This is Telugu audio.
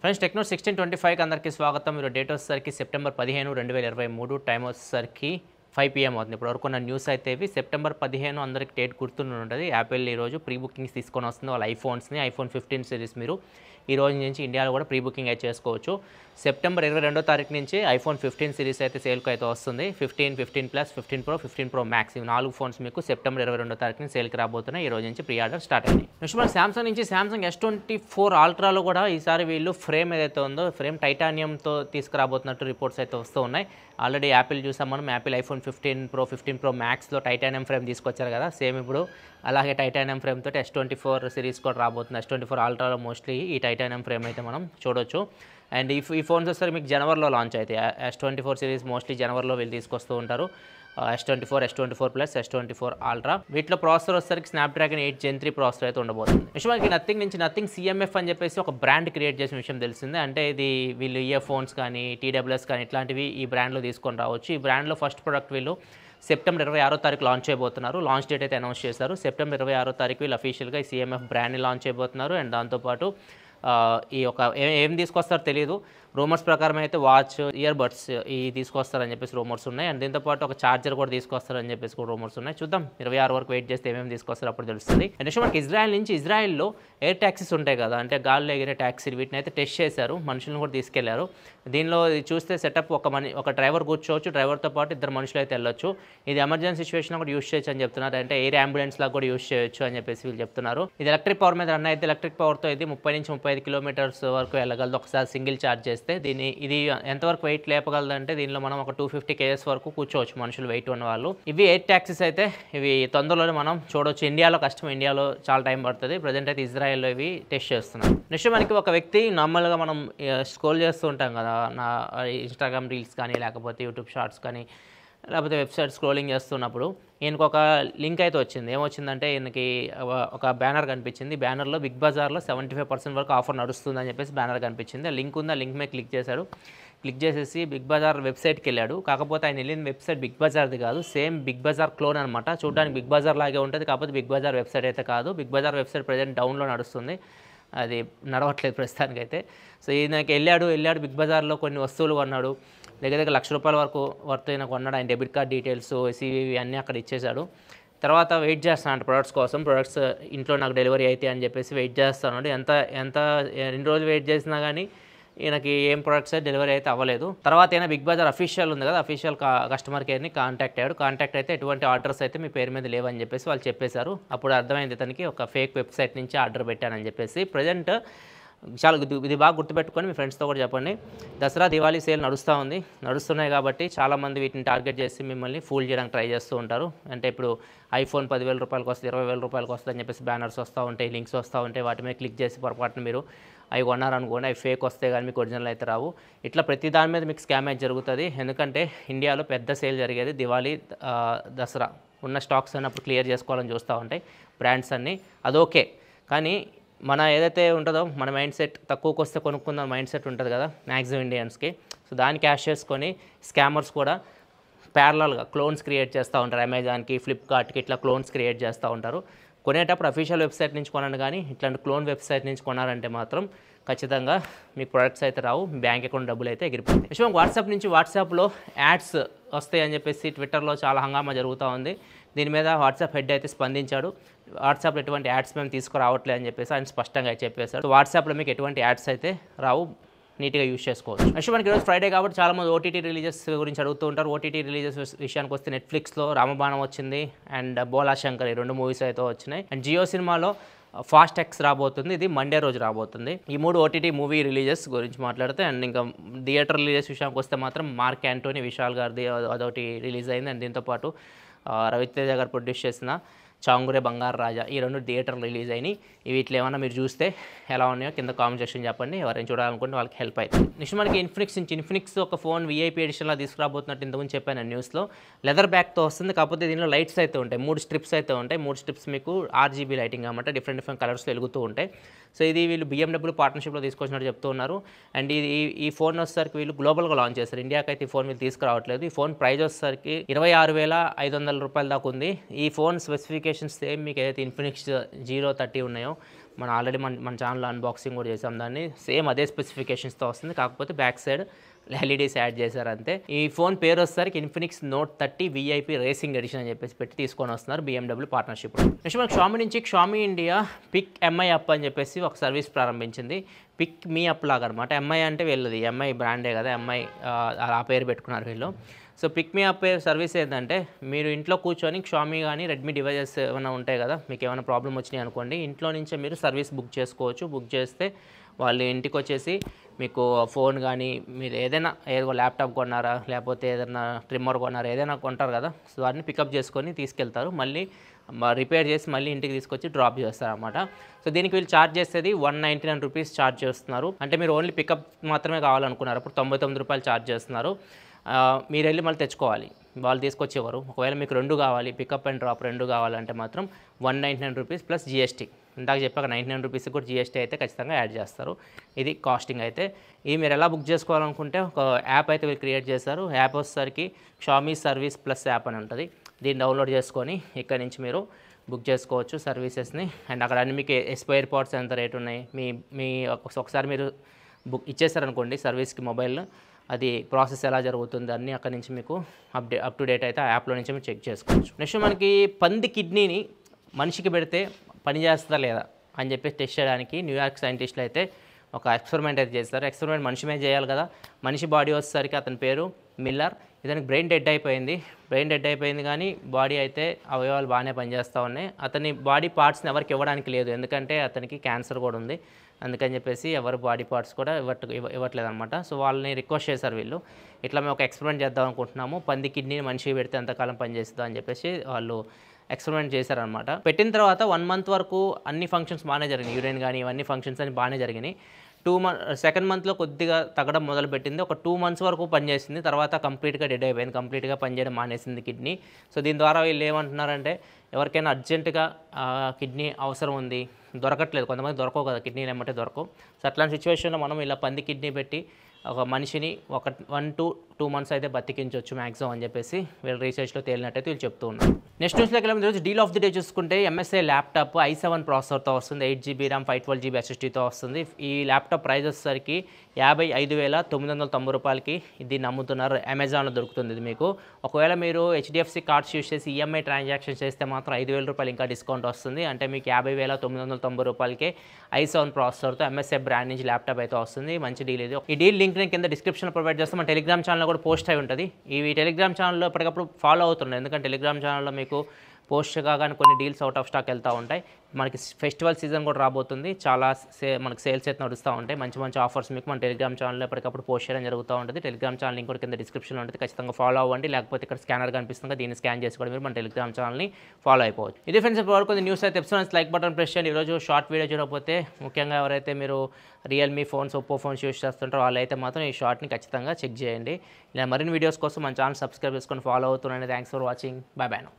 ఫ్రెండ్స్ టెక్నో సిక్స్టీన్ ట్వంటీ ఫైవ్కి అందరికీ స్వాగతం మీరు డేట్ వచ్చేసరికి సెప్టెంబర్ పదిహేను రెండు వేల ఇరవై మూడు టైం వచ్చేసరికి ఫైవ్ పిఎం అవుతుంది ఇప్పుడు వరకు ఉన్న న్యూస్ అయితే ఇవి సెప్టెంబర్ పదిహేను అందరికి డేట్ గుర్తుండి ఉంటుంది యాపిల్ ఈరోజు ప్రీ బుకింగ్స్ తీసుకొని వస్తుంది వాళ్ళ ఐఫోన్స్ని ఐఫోన్ ఫిఫ్టీన్ సిరీస్ మీరు ఈ రోజు నుంచి ఇండియాలో కూడా ప్రీ బుకింగ్ అయితే చేసుకోవచ్చు సెప్టెంబర్ ఇరవై రెండో తారీఖు నుంచి ఐఫోన్ ఫిఫ్టీన్ సిరీస్ అయితే సేల్కి అయితే వస్తుంది fifteen fifteen plus fifteen pro fifteen pro max ఇవి నాలుగు ఫోన్స్ మీకు సెప్టెంబర్ ఇరవై రెండో తారీఖున సేల్కి రాబోతున్నాయి ఈ రోజు నుంచి ప్రీ ఆర్డర్ స్టార్ట్ అయింది నెక్స్ట్ మన సామ్సంగ్ నుంచి సామ్సంగ్ ఎస్ ట్వంటీ ఫోర్ ఆల్ట్రాలో కూడా ఈసారి వీళ్ళు ఫ్రేమ్ ఏదైతే ఉందో ఫ్రేమ్ టైటానియంతో తీసుకురాబోతున్నట్టు రిపోర్ట్స్ అయితే వస్తూ ఉన్నాయి ఆల్రెడీ యాపిల్ చూసాం మనం Apple iPhone fifteen pro fifteen pro మ్యాక్స్లో టైటానియం ఫ్రేమ్ తీసుకొచ్చారు కదా సేమ్ ఇప్పుడు అలాగే టైటానియం ఫ్రేమ్ తోటి ఎస్ ట్వంటీ ఫోర్ సిరీస్ కూడా రాబోతుంది ఎస్ ట్వంటీ ఫోర్ ఆల్ట్రాలో మోస్ట్లీ ఈ టైటానియం ఫ్రేమ్ అయితే మనం చూడొచ్చు అండ్ ఈ ఈ ఫోన్స్ వస్తారు మీకు జనవరిలో లాంచ్ అవుతాయి S twenty four series mostly జనవరిలో వీళ్ళు తీసుకొస్తూ ఉంటారు S twenty four S twenty four plus S twenty four ultra వీటిలో ప్రాసెసర్ వచ్చేసరికి Snapdragon eight gen three processor అయితే ఉండబోతుంది నెక్స్ట్ మనకి నథింగ్ నుంచి నథింగ్ సిఎంఎఫ్ అని చెప్పేసి ఒక బ్రాండ్ క్రియేట్ చేసిన విషయం తెలిసిందే అంటే ఇది వీళ్ళు ఇయర్ ఫోన్స్ కానీ టీడబ్ల్యూఎస్ కానీ ఇట్లాంటివి ఈ బ్రాండ్లో తీసుకొని రావచ్చు ఈ బ్రాండ్లో ఫస్ట్ ప్రోడక్ట్ వీళ్ళు సెప్టెంబర్ ఇరవై ఆరో తారీఖు లాంచ్ చేయబోతున్నారు లాంచ్ డేట్ అయితే అనౌన్స్ చేశారు సెప్టెంబర్ ఇరవై ఆరో తారీఖు వీళ్ళు అఫీషియల్గా ఈ సిఎంఎఫ్ బ్రాండ్ని లాంచ్ చేయబోతున్నారు అండ్ దాంతోపాటు ఆ, ఈ యొక్క ఏ- ఏం తీసుకొస్తారో తెలియదు రూమర్స్ ప్రకారం అయితే వాచ్ ఇయర్ బడ్స్ ఈ తీసుకొస్తారని చెప్పేసి రూమర్స్ ఉన్నాయి అండ్ దీంతో పాటు ఒక చార్జర్ కూడా తీసుకొస్తారని చెప్పేసి కూడా రూమర్స్ ఉన్నాయి చూద్దాం ఇరవై ఆరు వరకు వెయిట్ చేస్తే ఏమేమి తీసుకొస్తారో అప్పుడు తెలుస్తుంది అండ్ నెక్స్ట్ మనకి ఇజ్రాయెల్ నుంచి ఇజ్రాయెల్లో ఎయిర్ ట్యాక్సీస్ ఉంటాయి కదా అంటే గాల్లో ఎగిరే ట్యాక్సీలు వీటిని అయితే టెస్ట్ చేశారు మనుషులను కూడా తీసుకెళ్లారు దీనిలో ఇది చూస్తే సెటప్ ఒక మని ఒక డ్రైవర్ కూర్చోవచ్చు డ్రైవర్తో పాటు ఇద్దరు మనుషులు అయితే వెళ్ళొచ్చు ఇది ఎమర్జెన్సీ సిచ్యువేషన్ కూడా యూస్ చేయొచ్చు అని చెప్తున్నారు అంటే ఎయిర్ అంబులెన్స్ లాగా కూడా యూస్ చేయొచ్చు అని చెప్పేసి వీళ్ళు చెప్తున్నారు ఇది ఎలక్ట్రిక్ పవర్ మీద రన్ అయితే ఎలక్ట్రిక్ పవర్తో ఇది ముప్పై నుంచి ముప్పై ఐదు కిలోమీటర్స్ వరకు వెళ్ళగలదు ఒకసారి సింగిల్ ఛార్జ్ చేస్తే దీన్ని ఇది ఎంతవరకు వెయిట్ లేపగలదు అంటే దీనిలో మనం ఒక టూ ఫిఫ్టీ కేజెస్ వరకు కూర్చోవచ్చు మనుషులు వెయిట్ ఉన్న వాళ్ళు ఇవి ఎయిర్ ట్యాక్సీస్ అయితే ఇవి తొందరలోనే మనం చూడొచ్చు ఇండియాలో కష్టం ఇండియాలో చాలా టైం పడుతుంది ప్రజెంట్ అయితే ఇజ్రాయెల్లో ఇవి టెస్ట్ చేస్తున్నారు నెక్స్ట్ మనకి ఒక వ్యక్తి నార్మల్గా మనం స్క్రోల్ చేస్తూ ఉంటాం కదా నా ఇన్స్టాగ్రామ్ రీల్స్ కానీ లేకపోతే యూట్యూబ్ షార్ట్స్ కానీ లేకపోతే వెబ్సైట్ స్క్రోలింగ్ చేస్తున్నప్పుడు ఈయనకు ఒక లింక్ అయితే వచ్చింది ఏమొచ్చిందంటే ఈయనకి ఒక- ఒక బ్యానర్ కనిపించింది బ్యానర్లో బిగ్ బజార్లో సెవెంటీ ఫైవ్ పర్సెంట్ వరకు ఆఫర్ నడుస్తుంది అని చెప్పేసి బ్యానర్ కనిపించింది ఆ లింక్ ఉంది ఆ లింక్ మీద క్లిక్ చేశాడు క్లిక్ చేసేసి బిగ్ బజార్ వెబ్సైట్కి వెళ్ళాడు కాకపోతే ఆయన వెళ్ళిన వెబ్సైట్ బిగ్ బజార్ది కాదు సేమ్ బిగ్ బజార్ క్లోన్ అనమాట చూడడానికి బిగ్ బజార్ లాగే ఉంటుంది కాకపోతే బిగ్ బజార్ వెబ్సైట్ అయితే కాదు బిగ్ బజార్ వెబ్సైట్ ప్రజెంట్ డౌన్లో నడుస్తుంది అది నడవట్లేదు ప్రస్తుతానికైతే సో ఈయనకి వెళ్ళాడు వెళ్ళాడు బిగ్ బజార్లో కొన్ని వస్తువులు కొన్నాడు దగ్గర దగ్గర లక్ష రూపాయల వరకు వర్త్ అయిన కొన్నాడు ఆయన డెబిట్ కార్డ్ డీటెయిల్స్ సివివి అన్నీ అక్కడ ఇచ్చేశాడు తర్వాత వెయిట్ చేస్తాను ప్రొడక్ట్స్ కోసం ప్రొడక్ట్స్ ఇంట్లో నాకు డెలివరీ అయితే అని చెప్పేసి వెయిట్ చేస్తాను ఎంత ఎంత ఎన్ని రోజులు వెయిట్ చేసినా కానీ ఈయనకి ఏం ప్రొడక్ట్స్ డెలివరీ అయితే అవ్వలేదు తర్వాత ఈయన బిగ్ బజార్ అఫీషియల్ ఉంది కదా అఫీషియల్ కస్టమర్ కేర్ని కాంటాక్ట్ అయ్యాడు కాంటాక్ట్ అయితే ఎటువంటి ఆర్డర్స్ అయితే మీ పేరు మీద లేవని చెప్పేసి వాళ్ళు చెప్పేశారు అప్పుడు అర్థమైంది ఇతనికి ఒక ఫేక్ వెబ్సైట్ నుంచి ఆర్డర్ పెట్టానని చెప్పేసి ప్రజెంట్ చాలా ఇది ఇది బాగా గుర్తుపెట్టుకొని మీ ఫ్రెండ్స్తో కూడా చెప్పండి దసరా దివాళీ సేల్ నడుస్తూ ఉంది నడుస్తున్నాయి కాబట్టి చాలామంది వీటిని టార్గెట్ చేసి మిమ్మల్ని ఫూల్ చేయడానికి ట్రై చేస్తూ ఉంటారు అంటే ఇప్పుడు ఐఫోన్ పదివేల రూపాయలకు వస్తుంది ఇరవై వేల రూపాయలకు వస్తుంది అని చెప్పేసి బ్యానర్స్ వస్తూ ఉంటాయి లింక్స్ వస్తూ ఉంటాయి వాటి మీద క్లిక్ చేసి పొరపాటున మీరు అవి కొన్నారనుకోండి అవి ఫేక్ వస్తే కానీ మీకు ఒరిజినల్ అయితే రావు ఇట్లా ప్రతి దాని మీద మీకు స్కామ్ అయితే జరుగుతుంది ఎందుకంటే ఇండియాలో పెద్ద సేల్ జరిగేది దివాళీ ఆ, దసరా ఉన్న స్టాక్స్ అన్నప్పుడు క్లియర్ చేసుకోవాలని చూస్తూ ఉంటాయి బ్రాండ్స్ అన్నీ అదోకే కానీ మన ఏదైతే ఉంటుందో మన మైండ్ సెట్ తక్కువకి వస్తే కొనుక్కుందాం మైండ్ సెట్ ఉంటుంది కదా మ్యాక్సిమం ఇండియన్స్కి సో దాన్ని క్యాష్ చేసుకొని స్కామర్స్ కూడా ప్యారలల్గా క్లోన్స్ క్రియేట్ చేస్తూ ఉంటారు అమెజాన్కి ఫ్లిప్కార్ట్కి ఇట్లా క్లోన్స్ క్రియేట్ చేస్తూ ఉంటారు కొనేటప్పుడు అఫీషియల్ వెబ్సైట్ నుంచి కొనండి కానీ ఇట్లాంటి క్లోన్ వెబ్సైట్ నుంచి కొనారంటే మాత్రం ఖచ్చితంగా మీకు ప్రొడక్ట్స్ అయితే రావు మీ బ్యాంక్ అకౌంట్ డబ్బులు అయితే ఎగిరిపోతాయి విషయం వాట్సాప్ నుంచి వాట్సాప్లో యాడ్స్ వస్తాయి అని చెప్పేసి ట్విట్టర్లో చాలా హంగామా జరుగుతూ ఉంది దీని మీద వాట్సాప్ హెడ్ అయితే స్పందించాడు వాట్సాప్లో ఎటువంటి యాడ్స్ మేము తీసుకురావట్లేదు అని చెప్పేసి ఆయన స్పష్టంగా చెప్పేశాడు వాట్సాప్లో మీకు ఎటువంటి యాడ్స్ అయితే రావు నీట్గా యూస్ చేసుకోవచ్చు నెక్స్ట్ మనకి ఈరోజు ఫ్రైడే కాబట్టి చాలా మంది ఓటీటీ రిలీజెస్ గురించి అడుగుతూ ఉంటారు ఓటీటీ రిలీజెస్ విషయానికి వస్తే నెట్ఫ్లిక్స్లో రామబాణం వచ్చింది అండ్ బోలా శంకర్ ఈ రెండు మూవీస్ అయితే వచ్చినాయి అండ్ జియో సినిమాలో ఫాస్ట్ ఎక్స్ రాబోతుంది ఇది మండే రోజు రాబోతుంది ఈ మూడు ఓటీటీ మూవీ రిలీజెస్ గురించి మాట్లాడితే అండ్ ఇంకా థియేటర్ రిలీజెస్ విషయానికి వస్తే మాత్రం మార్క్ యాంటోనీ విశాల్ గారిది అదొకటి రిలీజ్ అయింది అండ్ దీంతోపాటు ఆ, రవితేజ గారు ప్రొడ్యూస్ చేసిన చాంగురే బంగారు రాజా ఈ రెండు థియేటర్ రిలీజ్ అయినాయి వీటిలో ఏమన్నా మీరు చూస్తే ఎలా ఉన్నాయో కింద కామెంట్ సెక్షన్ చెప్పండి ఎవరైనా చూడాలనుకుంటే వాళ్ళకి హెల్ప్ అవుతుంది నెక్స్ట్ మనకి ఇన్ఫినిక్స్ నుంచి ఇన్ఫినిక్స్ ఒక ఫోన్ వీఐపీ ఎడిషన్లో తీసుకురాబోతున్నట్టు ఇంతకుముందు చెప్పాను నేను న్యూస్లో లెదర్ బ్యాక్తో వస్తుంది కాకపోతే దీనిలో లైట్స్ అయితే ఉంటాయి మూడు స్ట్రిప్స్ అయితే ఉంటాయి మూడు స్ట్రిప్స్ మీకు ఆర్జీబీ లైటింగ్ అనమాట డిఫరెంట్ డిఫరెంట్ కలర్స్లో వెలుగుతూ ఉంటాయి సో ఇది వీళ్ళు బిఎండబ్ల్యూ పార్ట్నర్షిప్లో తీసుకొచ్చినట్టు చెప్తూ ఉన్నారు అండ్ ఇది ఈ- ఈ ఫోన్ వచ్చేసరికి వీళ్ళు గ్లోబల్గా లాంచ్ చేస్తారు ఇండియాకి అయితే ఈ ఫోన్ వీళ్ళు తీసుకురావట్లేదు ఈ ఫోన్ ప్రైస్ వచ్చేసరికి ఇరవై ఆరు వేల ఐదు వందల రూపాయల దాకా ఉంది ఈ ఫోన్ స్పెసిఫికేషన్స్ సేమ్ మీకు ఏదైతే ఇన్ఫినిక్స్ జీరో థర్టీ ఉన్నాయో మన ఆల్రెడీ మన మన ఛానల్లో అన్బాక్సింగ్ కూడా చేసాం దాన్ని సేమ్ అదే స్పెసిఫికేషన్స్తో వస్తుంది కాకపోతే బ్యాక్ సైడ్ ఎల్ఈడీస్ యాడ్ చేశారు అంతే ఈ ఫోన్ పేరు వచ్చేసరికి Infinix note thirty VIP racing edition అని చెప్పేసి పెట్టి తీసుకొని వస్తున్నారు BMW పార్ట్నర్షిప్ నెక్స్ట్ మనకి షామీ నుంచి Xiaomi India pick MI up అని చెప్పేసి ఒక సర్వీస్ ప్రారంభించింది పిక్ మీ అప్ లాగా అనమాట ఎంఐ అంటే వీళ్ళది ఎంఐ బ్రాండే కదా ఎంఐ ఆ పేరు పెట్టుకున్నారు వీళ్ళు so pick me up service ఏంటంటే మీరు ఇంట్లో కూర్చొని షామీ కానీ రెడ్మీ డివైజెస్ ఏమైనా ఉంటాయి కదా మీకు ఏమైనా ప్రాబ్లం వచ్చినాయి అనుకోండి ఇంట్లో నుంచే మీరు సర్వీస్ బుక్ చేసుకోవచ్చు బుక్ చేస్తే వాళ్ళు ఇంటికి వచ్చేసి మీకు ఫోన్ కానీ మీరు ఏదైనా ఏదో ల్యాప్టాప్ కొన్నారా లేకపోతే ఏదైనా ట్రిమ్మర్ కొన్నారా ఏదైనా కొంటారు కదా సో వాటిని పికప్ చేసుకొని తీసుకెళ్తారు మళ్ళీ రిపేర్ చేసి మళ్ళీ ఇంటికి తీసుకొచ్చి డ్రాప్ చేస్తారు అనమాట సో దీనికి వీళ్ళు ఛార్జ్ చేసేది one ninety nine rupees charge చేస్తున్నారు అంటే మీరు ఓన్లీ పికప్ మాత్రమే కావాలనుకున్నారు అప్పుడు తొంభై తొమ్మిది రూపాయలు ఛార్జ్ చేస్తున్నారు ఆ, మీరు వెళ్ళి మళ్ళీ తెచ్చుకోవాలి వాళ్ళు తీసుకొచ్చేవారు ఒకవేళ మీకు రెండు కావాలి పికప్ అండ్ డ్రాప్ రెండు కావాలంటే మాత్రం one ninety nine rupees plus GST ఇందాక చెప్పాక నైంటీ నైన్ రూపీస్ కూడా జిఎస్టీ అయితే ఖచ్చితంగా యాడ్ చేస్తారు ఇది కాస్టింగ్ అయితే ఇది మీరు ఎలా బుక్ చేసుకోవాలనుకుంటే ఒక యాప్ అయితే మీరు క్రియేట్ చేస్తారు యాప్ వచ్చేసరికి షామీ సర్వీస్ ప్లస్ యాప్ అని ఉంటుంది దీన్ని డౌన్లోడ్ చేసుకొని ఇక్కడ నుంచి మీరు బుక్ చేసుకోవచ్చు సర్వీసెస్ని అండ్ అక్కడ అన్ని మీకు ఎస్పైర్ పార్ట్స్ ఎంత రేట్ ఉన్నాయి మీ మీ ఒక- ఒకసారి మీరు బుక్ ఇచ్చేసారనుకోండి సర్వీస్కి మొబైల్ అది ప్రాసెస్ ఎలా జరుగుతుంది అన్నీ అక్కడ నుంచి మీకు అప్డే అప్ టు డేట్ అయితే ఆ యాప్లో నుంచి మీరు చెక్ చేసుకోవచ్చు నెక్స్ట్ మనకి పంది కిడ్నీని మనిషికి పెడితే పని చేస్తుందా లేదా అని చెప్పి టెస్ట్ చేయడానికి న్యూయార్క్ సైంటిస్టులు అయితే ఒక ఎక్స్పెరిమెంట్ అయితే చేస్తారు ఎక్స్పెరిమెంట్ మనిషి మీద చేయాలి కదా మనిషి బాడీ వచ్చేసరికి అతని పేరు మిల్లర్ ఇతనికి బ్రెయిన్ డెడ్ అయిపోయింది బ్రెయిన్ డెడ్ అయిపోయింది కానీ బాడీ అయితే అవయవాలు బాగానే పనిచేస్తూ ఉన్నాయి అతని బాడీ పార్ట్స్ని ఎవరికి ఇవ్వడానికి లేదు ఎందుకంటే అతనికి క్యాన్సర్ కూడా ఉంది అందుకని చెప్పేసి ఎవరు బాడీ పార్ట్స్ కూడా ఇవ్వట్ ఇవ్వ ఇవ్వట్లేదు అనమాట సో వాళ్ళని రిక్వెస్ట్ చేశారు వీళ్ళు ఇట్లా మేము ఒక ఎక్స్పెరిమెంట్ చేద్దాం అనుకుంటున్నాము పంది కిడ్నీని మనిషికి పెడితే ఎంతకాలం పనిచేస్తుందో అని చెప్పేసి వాళ్ళు ఎక్స్పెరిమెంట్ చేశారనమాట పెట్టిన తర్వాత వన్ మంత్ వరకు అన్ని ఫంక్షన్స్ బాగానే జరిగినాయి యూరిన్ కానీ ఇవన్నీ ఫంక్షన్స్ అని బాగానే జరిగినాయి టూ మంత్ సెకండ్ మంత్లో కొద్దిగా తగ్గడం మొదలుపెట్టింది ఒక టూ మంత్స్ వరకు పనిచేసింది తర్వాత కంప్లీట్గా డెడ్ అయిపోయింది కంప్లీట్గా పనిచేయడం మానేసింది కిడ్నీ సో దీని ద్వారా వీళ్ళు ఏమంటున్నారంటే ఎవరికైనా అర్జెంటుగా కిడ్నీ అవసరం ఉంది దొరకట్లేదు కొంతమంది దొరకవు కదా కిడ్నీలు ఏమంటే దొరకవు సో అట్లాంటి సిచ్యువేషన్లో మనం ఇలా పంది కిడ్నీ పెట్టి ఒక మనిషిని ఒక వన్ టు టూ మంత్స్ అయితే బతికించవచ్చు మ్యాక్సిమం అని చెప్పేసి వీళ్ళు రీసెర్చ్లో తేలినట్టయితే వీళ్ళు చెప్తూ ఉన్నారు నెక్స్ట్ న్యూస్లోకి వెళ్ళిన రోజు డీల్ ఆఫ్ ది డే చూసుకుంటే ఎంఎస్ఐ ల్యాప్టాప్ ఐ సెవెన్ ప్రాసెసర్తో వస్తుంది eight GB RAM five twelve GB ఎస్ఎస్టీతో వస్తుంది ఈ ల్యాప్టాప్ ప్రైస్ వచ్చేసరికి యాభై ఐదు వేల తొమ్మిది వందల తొంభై రూపాయలకి దీన్ని అమ్ముతున్నారు అమెజాన్లో దొరుకుతుంది ఇది మీకు ఒకవేళ మీరు హెచ్డిఎఫ్సి కార్డ్స్ యూస్ చేసి ఈఎంఐ ట్రాన్సాక్షన్ చేస్తే మాత్రం ఐదు వేల రూపాయలు ఇంకా డిస్కౌంట్ వస్తుంది అంటే మీకు యాభై వేల తొమ్మిది వందల తొంభై రూపాయలకే ఐ సెవెన్ ప్రాసెసర్తో ఎంఎస్ఐ బ్రాండ్ నుంచి ల్యాప్టాప్ అయితే వస్తుంది మంచి డీల్ ఇది ఈ డీల్ లింక్ నేను కింద డిస్క్రిప్షన్లో ప్రొవైడ్ చేస్తాం మన టెలిగ్రామ్ ఛానల్లో కూడా పోస్ట్ అయి ఉంటుంది ఈ టెలిగ్రామ్ ఛానల్లో ఎప్పటికప్పుడు ఫాలో అవుతుండే ఎందుకంటే టెలిగ్రామ్ ఛానల్లో మీకు పోస్ట్ కాగానే కొన్ని డీల్స్ అవుట్ ఆఫ్ స్టాక్ వెళ్తూ ఉంటాయి మనకి ఫెస్టివల్ సీజన్ కూడా రాబోతుంది చాలా సే మనకి సేల్స్ అయితే నడుస్తూ ఉంటాయి మంచి మంచి ఆఫర్స్ మీకు మన టెలిగ్రామ్ ఛానల్లో ఎప్పటికప్పుడు పోస్ట్ చేయడం జరుగుతూ ఉంటుంది టెలిగ్రామ్ ఛానల్ లింక్ కూడా కింద డిస్క్రిప్షన్లో ఉంటుంది ఖచ్చితంగా ఫాలో అవ్వండి లేకపోతే ఇక్కడ స్కానర్ కనిపిస్తుంది దీన్ని స్కాన్ చేసి కూడా మీరు మన టెలిగ్రామ్ ఛానల్ని ఫాలో అయిపోవచ్చు ఇది ఫ్రెండ్స్ ఇప్పటివరకు కొన్ని న్యూస్ అయితే ఎపిసోడ్స్ లైక్ బటన్ ప్రెస్ చేయండి ఈరోజు షార్ట్ వీడియో చూడకపోతే ముఖ్యంగా ఎవరైతే మీరు Realme phones Oppo phones use చేస్తుంటారో వాళ్ళైతే మాత్రం ఈ షార్ట్ని ఖచ్చితంగా చెక్ చేయండి ఇలా మరిన్ని వీడియోస్ కోసం మన ఛానల్ సబ్స్క్రైబ్ చేసుకొని ఫాలో అవుతున్నాను thanks for watching bye by